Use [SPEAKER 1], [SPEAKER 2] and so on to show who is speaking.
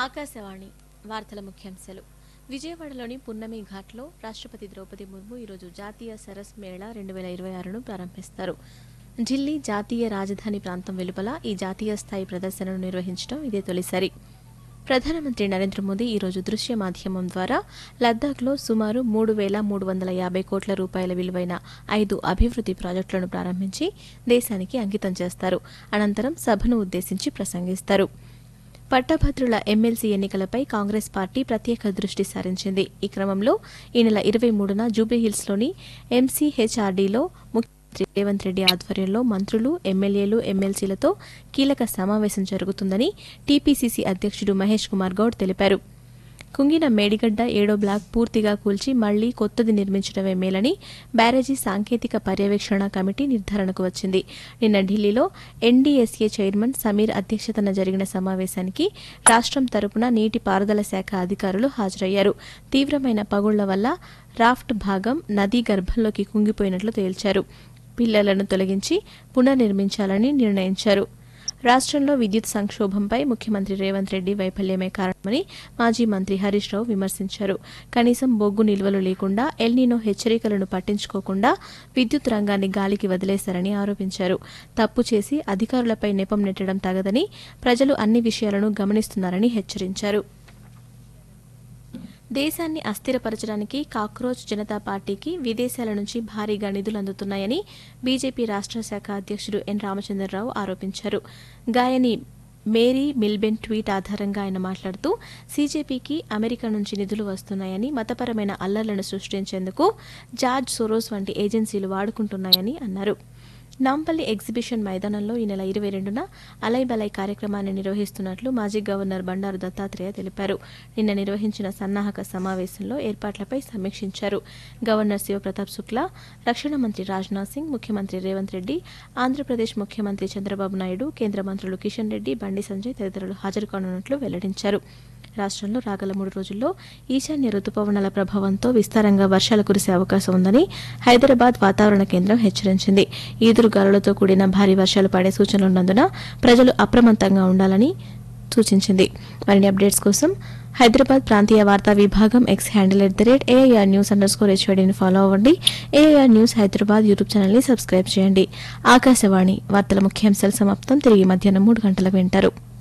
[SPEAKER 1] ఆకాశవాణి వార్తల ముఖ్యాంశాలు విజయవాడలోని పున్నమి ఘాట్లో రాష్ట్రపతి ద్రౌపది ముర్ము ఈరోజు జాతీయ సరస్ మేళా రెండు వేల ఇరవై ఆరును ప్రారంభిస్తారు ఢిల్లీ జాతీయ రాజధాని ప్రాంతం వెలుపల ఈ జాతీయ స్థాయి ప్రదర్శనను నిర్వహించడం ఇదే తొలిసారి ప్రధానమంత్రి నరేంద్ర మోదీ ఈరోజు దృశ్య మాధ్యమం ద్వారా లద్దాఖ్లో సుమారు మూడు వేల మూడు వందల యాభై కోట్ల రూపాయల విలువైన ఐదు అభివృద్ధి ప్రాజెక్టులను ప్రారంభించి దేశానికి అంకితం చేస్తారు అనంతరం సభను ఉద్దేశించి ప్రసంగిస్తారు పట్టభద్రుల ఎమ్మెల్సీ ఎన్నికలపై కాంగ్రెస్ పార్టీ ప్రత్యేక దృష్టి సారించింది ఈ క్రమంలో ఈ నెల ఇరవై మూడున జూబ్లీహిల్స్లోని ఎంసీహెచ్ఆర్డీలో ముఖ్యమంత్రి రేవంత్ రెడ్డి ఆధ్వర్యంలో మంత్రులు ఎమ్మెల్యేలు ఎమ్మెల్సీలతో కీలక సమావేశం జరుగుతుందని టీపీసీసీ అధ్యక్షుడు మహేష్ కుమార్ గౌడ్ తెలిపారు కుంగిన మేడిగడ్డ ఏడో బ్లాక్ పూర్తిగా కూల్చి మళ్లీ కొత్తది నిర్మించడమే మేలని బ్యారేజీ సాంకేతిక పర్యవేక్షణ కమిటీ నిర్ధారణకు వచ్చింది నిన్న ఢిల్లీలో ఎన్డీఎస్ఏ చైర్మన్ సమీర్ అధ్యక్షతన జరిగిన సమావేశానికి రాష్ట్రం తరపున నీటిపారుదల శాఖ అధికారులు హాజరయ్యారు తీవ్రమైన పగుళ్ల వల్ల రాఫ్ట్ భాగం నదీ గర్భంలోకి కుంగిపోయినట్లు తేల్చారు పిల్లలను తొలగించి పునర్నిర్మించాలని నిర్ణయించారు రాష్ట్రంలో విద్యుత్ సంక్షోభంపై ముఖ్యమంత్రి రేవంత్ రెడ్డి వైఫల్యమే కారణమని మాజీ మంత్రి హరీష్ రావు విమర్శించారు కనీసం బొగ్గు నిల్వలు లేకుండా ఎల్నీనో హెచ్చరికలను పట్టించుకోకుండా విద్యుత్ రంగాన్ని గాలికి వదిలేశారని ఆరోపించారు తప్పు చేసి అధికారులపై నెపం నెట్టడం తగదని ప్రజలు అన్ని విషయాలను గమనిస్తున్నారని హెచ్చరించారు దేశాన్ని అస్థిరపరచడానికి కాక్రోచ్ జనతా పార్టీకి విదేశాల నుంచి భారీగా నిధులు అందుతున్నాయని బీజేపీ రాష్ట్ర శాఖ అధ్యక్షుడు ఎన్ రామచంద్రరావు ఆరోపించారు గాయని మేరీ మిల్బెన్ ట్వీట్ ఆధారంగా ఆయన మాట్లాడుతూ సీజేపీకి అమెరికా నుంచి నిధులు వస్తున్నాయని మతపరమైన అల్లర్లను సృష్టించేందుకు జార్జ్ సోరోస్ వంటి ఏజెన్సీలు వాడుకుంటున్నాయని అన్నారు నాంపల్లి ఎగ్జిబిషన్ మైదానంలో ఈ నెల ఇరవై రెండున అలై బలై కార్యక్రమాన్ని నిర్వహిస్తున్నట్లు మాజీ గవర్నర్ బండారు దత్తాత్రేయ తెలిపారు నిన్న నిర్వహించిన సన్నాహక సమావేశంలో ఏర్పాట్లపై సమీక్షించారు గవర్నర్ శివప్రతాప్ శుక్లా రక్షణ మంత్రి రాజ్నాథ్ సింగ్ ముఖ్యమంత్రి రేవంత్ రెడ్డి ఆంధ్రప్రదేశ్ ముఖ్యమంత్రి చంద్రబాబు నాయుడు కేంద్ర మంత్రులు కిషన్ రెడ్డి బండి సంజయ్ తదితరులు హాజరు కానున్నట్లు వెల్లడించారు రాష్ట్రంలో రాగల మూడు రోజుల్లో ఈశాన్య రుతుపవనాల ప్రభావంతో విస్తారంగా వర్షాలు కురిసే అవకాశం ఉందని హైదరాబాద్ వాతావరణ కేంద్రం హెచ్చరించింది ఈదురుగాలులతో కూడిన భారీ వర్షాలు పడే సూచనలున్నందున ప్రజలు అప్రమత్తంగా ఉండాలని సూచించింది మరిన్ని అప్డేట్స్ కోసం హైదరాబాద్ ప్రాంతీయ వార్తా విభాగం X handle at the rate AIR news underscore స్కోర్ హెచ్వైడీని ఫాలో అవ్వండి ఏఐఆర్ న్యూస్ హైదరాబాద్ యూట్యూబ్ ఛానల్ని సబ్స్క్రైబ్ చేయండి ఆకాశవాణి వార్తల ముఖ్యాంశాలు సమాప్తం తిరిగి మధ్యాహ్నం మూడు గంటలకు వింటారు